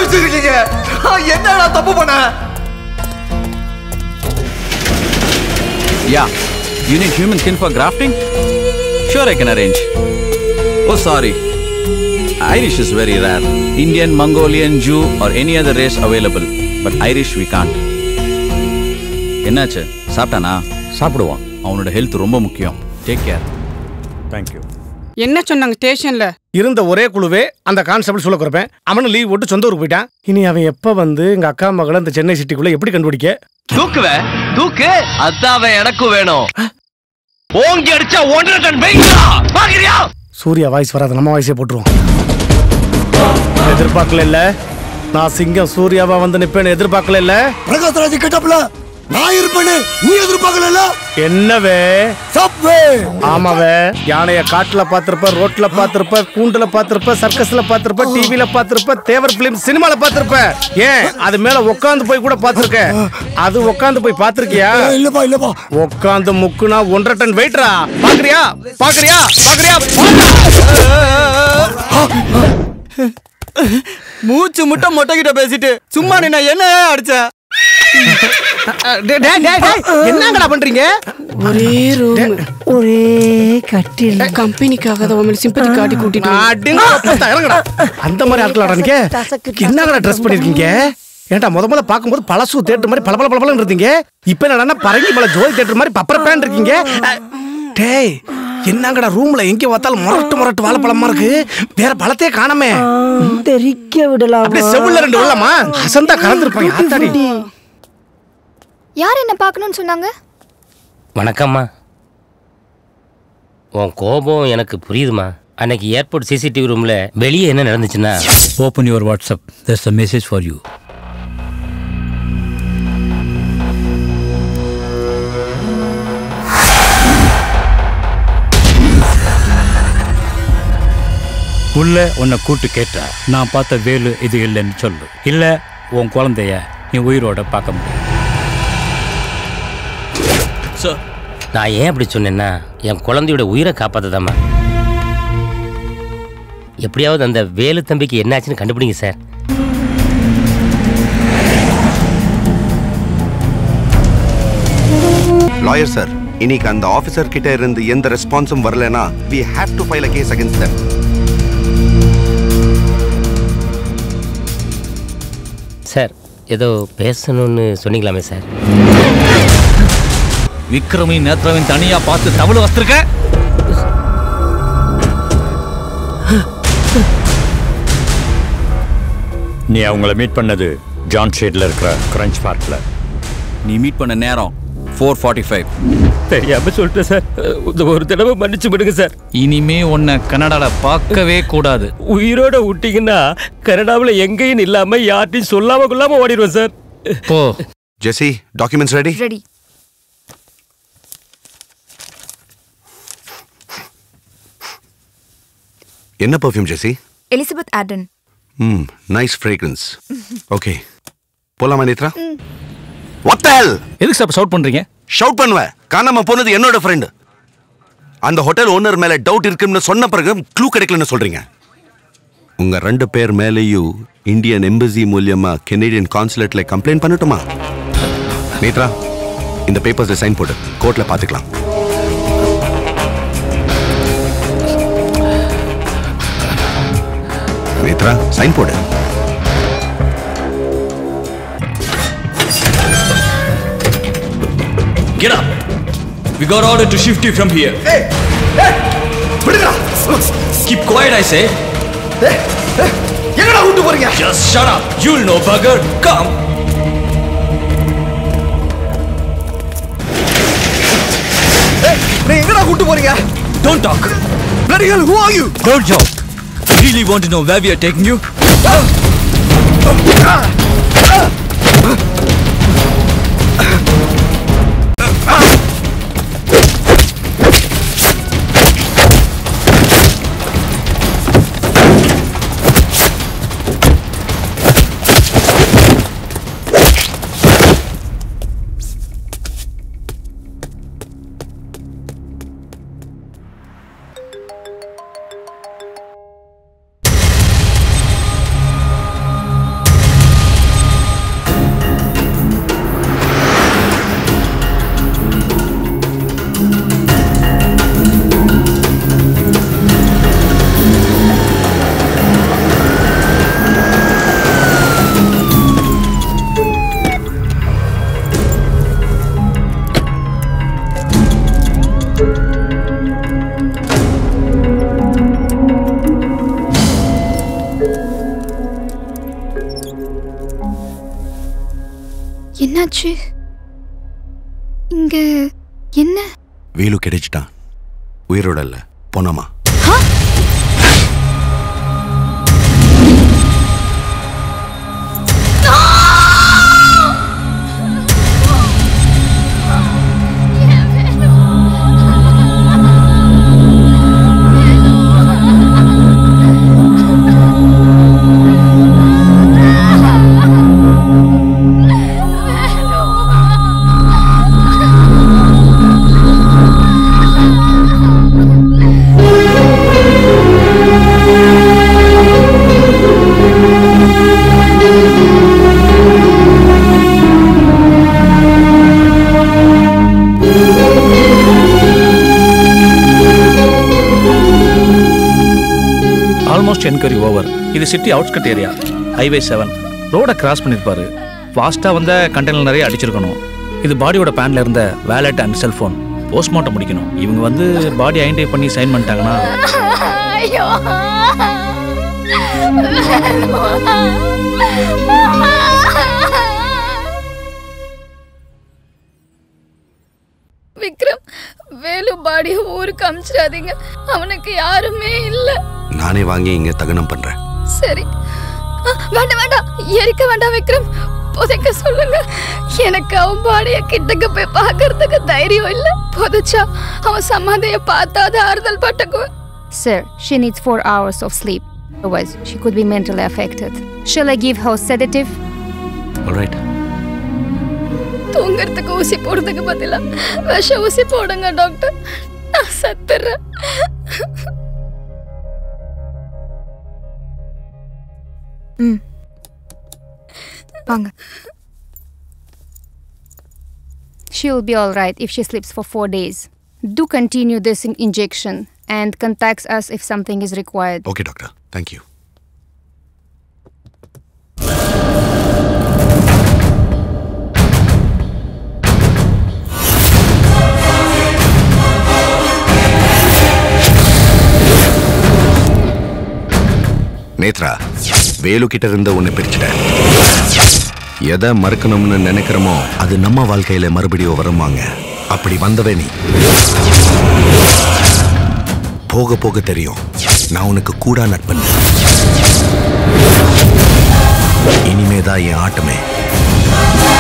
வச்சிருக்கீங்க நான் என்னடா தப்பு பண்ணேன் Yeah. You need human skin for grafting? Sure, I can arrange. Oh, sorry. Irish is very rare. Indian, Mongolian, Jew, or any other race available. But Irish we can't. என்னாச்சு சாப்பிட்டானா சாப்பிடுவான் அவனோட health ரொம்ப முக்கியம் டேக் கேர் தேங்க்யூ என்ன சொன்னாங்க ஸ்டேஷன்ல இருந்த ஒரே குழுவே அந்த கான்ஸ்டபிள் சொல்ல குறைப்பேன் அவனும் லீவ் போட்டு சொந்த ஊருக்கு போயிட்டான் இனி அவன் எப்ப வந்து எங்க அக்கா மகளை இந்த சென்னை சிட்டிக்குள்ள எப்படி கண்டுபிடிக்க தூக்குவ தூக்கு அதான் அவன் எனக்கும் வேணும் ஓங்கி அடிச்சா ஒன்றரை டன் வெயிட்டா பாக்குறியா சூர்யா வாய்ஸ் வராது நம்ம வாய்ஸே போட்டுருவோம் எதிர்பார்க்கல இல்ல நான் சிங்கம் சூர்யாவா வந்து நிப்பேன்னு எதிர்பார்க்கல இல்ல பிரகாஷ்ராஜ் கிட்டப்ல நான் இருப்பேன்னு நீ எதிர்பார்க்கல என்னவே சப்வே ஆமாவே யானைய காட்டுல பாத்திருப்ப ரோட்ல பாத்திருப்ப கூண்டுல பாத்திருப்ப சர்க்கஸ்ல பாத்திருப்ப டிவில பாத்திருப்ப தேவர் பிலிம் சினிமால பாத்திருப்ப ஏன் அது மேல உட்காந்து போய் கூட பாத்திருக்க அது உட்காந்து போய் பாத்திருக்கியா இல்லப்பா இல்லப்பா உட்காந்து முக்குனா ஒன்றரை டன் வெயிட்ரா பாக்குறியா பாக்குறியா பாக்குறியா மூச்சு முட்டை மொட்டை கிட்ட பேசிட்டு சும்மா நீ நான் என்ன அடிச்ச என்னங்கடா பண்றீங்க ஒரே ரூம் ஒரே கட்டில் கம்பெனிக்காக தான் உங்களை சிம்பத்தி காட்டி கூட்டிட்டு வந்தேன். அடிங்க, அப்பத்தா, இறங்குடா. அந்த மாதிரி ஆட்களாடா நீங்க என்னங்கடா ட்ரெஸ் பண்ணிருக்கீங்க ஏன்டா முத முத பாக்கும்போது பழசு தேட்டர் மாதிரி பளபள பளபளன்னு இருந்தீங்க இப்ப என்னடா பரங்கி மலை ஜோதி தேட்டர் மாதிரி பப்பர பேன் இருக்கீங்க அஹ், டேய் என்னங்கடா ரூம்ல எங்க பார்த்தாலும் முரட்டு முரட்டு வாழைப்பழமா இருக்கு வேற பழத்தையே காணமே தெரிக்க விடலாம் அப்படியே செவுள்ள ரெண்டு உள்ளமா அசந்தா கலந்துருப்பாங்க ஆத்தாடி யார் என்ன பார்க்கணும்னு சொன்னாங்க வணக்கம்மா உன் கோபம் எனக்கு புரியுதுமா அன்னைக்கு ஏர்போர்ட் சிசிடிவி ரூம்ல வெளியே என்ன நடந்துச்சுன்னா open your WhatsApp there's a message for you உள்ள உன்னை கூட்டு கேட்டா நான் பார்த்த வேலு இது இல்லைன்னு சொல்லு இல்ல உன் குழந்தைய நீ உயிரோட பார்க்க முடியும் நான் ஏன் அப்படி சொன்னேன்னா என் குழந்தையோட உயிரை காப்பாத்ததாம்மா எப்படியாவது அந்த வேலு தம்பிக்கு என்னாச்சுன்னு கண்டுபிடிங்க சார் லாயர் சார் இன்னைக்கு அந்த ஆபீசர் கிட்ட இருந்து எந்த ரெஸ்பான்ஸும் வரலனா we have to file a case against them sir ஏதோ பேசணும்னு சொன்னீங்களாமே சார் விக்ரமையும் நேத்ராவையும் தனியா பார்த்து தமிழ் வச்சிருக்க நீ அவங்கள மீட் பண்ணது ஜான் ஷேட்ல இருக்கிற கிரன்ச் பார்க்ல நீ மீட் பண்ண நேரம் ஃபோர் ஃபார்ட்டி ஃபைவ் தெரியாம சொல்லிட்டேன் சார் இந்த ஒரு தடவை மன்னிச்சு விடுங்க சார் இனிமே உன்னை கனடால பார்க்கவே கூடாது உயிரோட விட்டீங்கன்னா கனடாவில் எங்கேயும் இல்லாம யார்ட்டையும் சொல்லாம கொள்ளாம ஓடிடுவேன் சார் போ ஜெசி டாக்குமெண்ட்ஸ் ரெடி ரெடி என்ன perfume Jessie Elizabeth Arden hmm nice fragrance okay போலாமா நேத்ரா வாட் தி ஹெல் எதுக்கு சார் ஷவுட் பண்றீங்க ஷவுட் பண்ணுவேன் காணாம போனது என்னோட ஃப்ரெண்ட் அந்த ஹோட்டல் ஓனர் மேல டவுட் இருக்குன்னு சொன்ன பிறகு க்ளூ கிடைக்கலன்னு சொல்றீங்க உங்க ரெண்டு பேர் மேலேயும் இந்தியன் எம்பசி மூலியமா கெனடியன் கான்சுலேட்ல கம்ப்ளைண்ட் பண்ணட்டுமா நேத்ரா இந்த பேப்பர்ஸ்ல சைன் போடு கோர்ட்ல பாத்துக்கலாம் நேத்ரா சைன் போடு Get up. We got order to shift you from here. ஏய் ஏய் விடுங்கடா Keep quiet, I say. ஏய் ஏய், எங்கடா கூட்டு போறீங்க Just shut up. You'll know, bugger. Come. ஏய் நீ எங்கடா கூட்டு போறீங்க Don't talk. bloody hell who are you Don't joke. Really want to know where we are taking you? என்னாச்சு இங்க என்ன வேலு கிடைச்சிட்டான் உயிரோட இல்ல போனோமா ஆல்மோஸ்ட் என்கொயரி ஓவர் இது city outskirt area highway seven ரோடை கிராஸ் பண்ணியிருப்பாரு ஃபாஸ்ட்டாக வந்த கண்டெய்னர் நிறைய அடிச்சிருக்கணும் இது பாடியோட பேனில் இருந்த வேலட் அண்ட் செல்ஃபோன் போஸ்ட்மார்ட்டம் முடிக்கணும் இவங்க வந்து பாடி ஐடென்டிஃபை பண்ணி சைன் பண்ணிட்டாங்கன்னா ஐயோ விக்ரம் வேலு பாடிய ஊருக்கு அமிச்சிடாதீங்க அவனுக்கு யாருமே இல்ல நானே வாங்கி இங்க தகனம் பண்றேன் சரி ஆ, வேண்டாம் வேண்டாம் எரிக்க வேண்டாம் விக்ரம் புதைக்க சொல்லுங்க எனக்கு அவன் பாடிய கிட்டக்க போய் பார்க்கறதுக்கு தைரியம் இல்ல புதைச்சா அவன் சமாதிய பார்த்தாத ஆறுதல் பட்டுக்குவேன் Sir, she needs four hours of sleep. Otherwise, she could be mentally affected. Shall I give her sedative? Alright தூங்கறதுக்கு ஊசி போடுறதுக்கு பதிலா விஷ ஊசி போடுங்க டாக்டர் நான் சத்துறேன் ம் வாங்க She'll be alright if she sleeps for four days. Do continue this in- injection and contacts us if something is required. Okay doctor thank you Netra Velu கிட்ட இருந்து உன்னை பிரிச்சுட்டேன் எதை மறுக்கணும்னு நினைக்கிறோமோ அது நம்ம வாழ்க்கையில மறுபடியும் வருவாங்க அப்படி வந்தவே நீ போக போக தெரியும் நான் உனக்கு கூடா நட்பன் இனிமேதான் என் ஆட்டமே